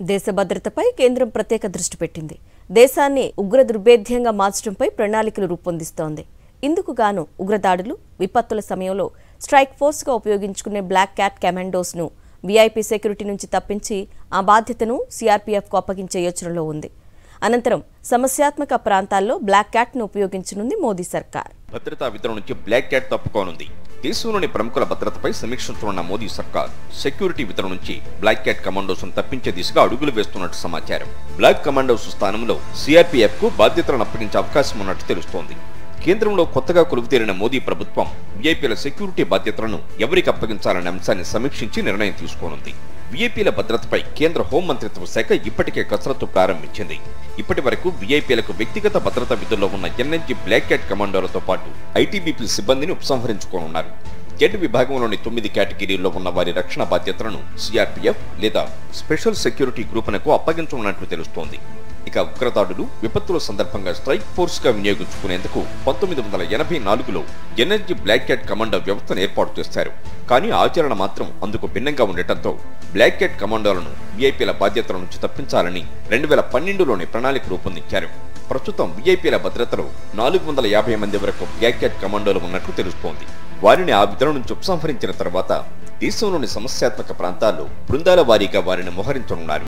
దేశ భద్రతపై కేంద్రం ప్రత్యేక దృష్టి పెట్టింది దేశాన్ని ఉగ్ర దుర్భేద్యంగా మార్చడంపై ప్రణాళికలు రూపొందిస్తోంది ఇందుకు గాను ఉగ్రదాడులు విపత్తుల సమయంలో స్ట్రైక్ ఫోర్స్గా ఉపయోగించుకునే బ్లాక్ క్యాట్ కమాండోస్ను వీఐపీ సెక్యూరిటీ నుంచి తప్పించి ఆ బాధ్యతను సీఆర్పీఎఫ్కు అప్పగించే యోచనలో ఉంది అనంతరం సమస్యాత్మక ప్రాంతాల్లో బ్లాక్ క్యాట్ను ఉపయోగించనుంది మోదీ సర్కార్ భద్రతా విధుల నుంచి బ్లాక్ క్యాట్ తప్పుకోనుంది దేశంలోని ప్రముఖుల భద్రతపై సమీక్షించనున్న మోదీ సర్కార్ సెక్యూరిటీ విధుల నుంచి బ్లాక్ క్యాట్ కమాండోస్ తప్పించే దిశగా అడుగులు వేస్తున్నట్టు సమాచారం బ్లాక్ కమాండోస్ స్థానంలో సిఆర్పీఎఫ్ కు బాధ్యతలను అప్పగించే అవకాశం ఉన్నట్టు తెలుస్తోంది కేంద్రంలో కొత్తగా కొలువుతీరిన మోదీ ప్రభుత్వం వీఐపీల సెక్యూరిటీ బాధ్యతలను ఎవరికి అప్పగించాలనే అంశాన్ని సమీక్షించి నిర్ణయం తీసుకోనుంది వీఐపీల భద్రతపై కేంద్ర హోం మంత్రిత్వ శాఖ ఇప్పటికే కసరత్తు ప్రారంభించింది ఇప్పటి వరకు వీఐపీలకు వ్యక్తిగత భద్రతా విధుల్లో ఉన్న ఎన్ఎన్జీ బ్లాక్ క్యాట్ కమాండోలతో పాటు ఐటీబీపీ సిబ్బందిని ఉపసంహరించుకోనున్నారు జెడ్ విభాగంలోని తొమ్మిది కేటగిరీల్లో ఉన్న వారి రక్షణ బాధ్యతలను సిఆర్పీఎఫ్ లేదా స్పెషల్ సెక్యూరిటీ గ్రూపునకు అప్పగించనున్నట్లు తెలుస్తోంది ఇక ఉగ్రదాడులు విపత్తుల సందర్భంగా స్ట్రైక్ ఫోర్స్ గా వినియోగించుకునేందుకు పంతొమ్మిది వందల ఎనభై నాలుగులో ఎనర్జీ బ్లాక్ క్యాట్ కమాండో వ్యవస్థను ఏర్పాటు చేశారు కానీ ఆచరణ మాత్రం అందుకు భిన్నంగా ఉండటంతో బ్లాక్ క్యాట్ కమాండోలను వీఐపీల బాధ్యతల నుంచి తప్పించాలని రెండు వేల పన్నెండులోని ప్రణాళిక రూపొందించారు ప్రస్తుతం వీఐపీల భద్రతలో నాలుగు వందల యాభై మంది వరకు బ్లాక్ క్యాట్ కమాండోలు ఉన్నట్లు తెలుస్తోంది వారిని ఆ విధుల నుంచి ఉపసంహరించిన తర్వాత దేశంలోని సమస్యాత్మక ప్రాంతాల్లో బృందాల వారీగా వారిని మోహరించనున్నారు